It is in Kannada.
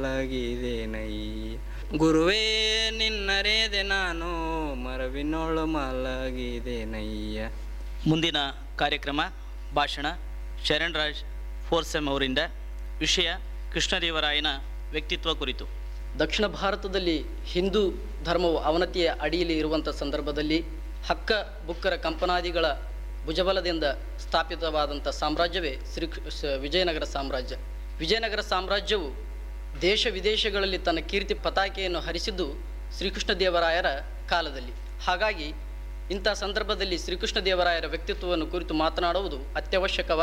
ಮಲಗಿದೇನಯ್ಯ ಗುರುವೇ ನಿನ್ನರೇದೆ ನಾನು ಮರವಿನೊಳು ಮಲಗಿದೇನಯ್ಯ ಮುಂದಿನ ಕಾರ್ಯಕ್ರಮ ಭಾಷಣ ಶರಣ್ರಾಜ್ ಫೋರ್ಸೆಮ್ ಅವರಿಂದ ವಿಷಯ ಕೃಷ್ಣದೇವರಾಯನ ವ್ಯಕ್ತಿತ್ವ ಕುರಿತು ದಕ್ಷಿಣ ಭಾರತದಲ್ಲಿ ಹಿಂದೂ ಧರ್ಮವು ಅವನತಿಯ ಅಡಿಯಲ್ಲಿ ಇರುವಂಥ ಸಂದರ್ಭದಲ್ಲಿ ಹಕ್ಕ ಬುಕ್ಕರ ಕಂಪನಾದಿಗಳ ಭುಜಬಲದಿಂದ ಸ್ಥಾಪಿತವಾದಂಥ ಸಾಮ್ರಾಜ್ಯವೇ ಶ್ರೀ ಸ- ವಿಜಯನಗರ ಸಾಮ್ರಾಜ್ಯ ವಿಜಯನಗರ ಸಾಮ್ರಾಜ್ಯವು ದೇಶ ವಿದೇಶಗಳಲ್ಲಿ ತನ್ನ ಕೀರ್ತಿ ಪತಾಕೆಯನ್ನು ಹರಿಸಿದ್ದು ಶ್ರೀಕೃಷ್ಣ ದೇವರಾಯರ ಕಾಲದಲ್ಲಿ ಹಾಗಾಗಿ ಇಂಥ ಸಂದರ್ಭದಲ್ಲಿ ಶ್ರೀಕೃಷ್ಣ ದೇವರಾಯರ ವ್ಯಕ್ತಿತ್ವವನ್ನು ಕುರಿತು ಮಾತನಾಡುವುದು ಅತ್ಯವಶ್ಯಕವಾಗಿ